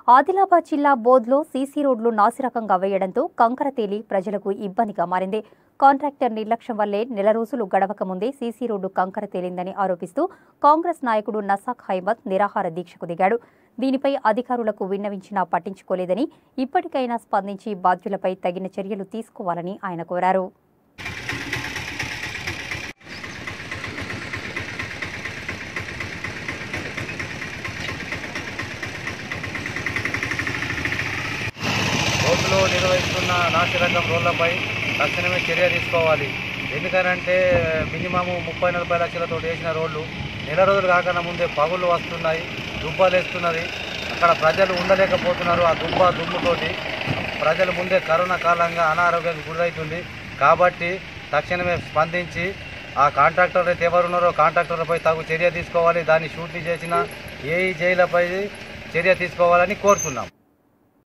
ఆదిలాబాద్ జిల్లా బోధ్లో సీసీ రోడ్లు నాసిరకంగా వేయడంతో కంకర తేలి ప్రజలకు ఇబ్బందిగా మారింది కాంట్రాక్టర్ నిర్లక్ష్యం వల్లే నెల రోజులు గడవక ముందే సీసీ రోడ్డు కంకర తేలిందని ఆరోపిస్తూ కాంగ్రెస్ నాయకుడు నసాక్ హైమద్ నిరాహార దీక్షకు దిగాడు దీనిపై అధికారులకు విన్నవించినా పట్టించుకోలేదని ఇప్పటికైనా స్పందించి బాధ్యులపై తగిన చర్యలు తీసుకోవాలని ఆయన కోరారు రోడ్లు నిర్వహిస్తున్న నాసిరకం రోడ్లపై తక్షణమే చర్య తీసుకోవాలి ఎందుకనంటే మినిమము ముప్పై నలభై లక్షలతో వేసిన రోడ్లు నెల రోజులు కాకుండా ముందే పగులు వస్తున్నాయి దుబ్బలు వేస్తున్నది అక్కడ ప్రజలు ఉండలేకపోతున్నారు ఆ దుబ్బ దుమ్ముతోటి ప్రజలు ముందే కరోనా కాలంగా అనారోగ్యానికి గురవుతుంది కాబట్టి తక్షణమే స్పందించి ఆ కాంట్రాక్టర్ అయితే ఎవరున్నారో కాంట్రాక్టర్లపై తగు చర్య తీసుకోవాలి దాన్ని షూటీ చేసిన ఏ జైలపై చర్య తీసుకోవాలని కోరుతున్నాం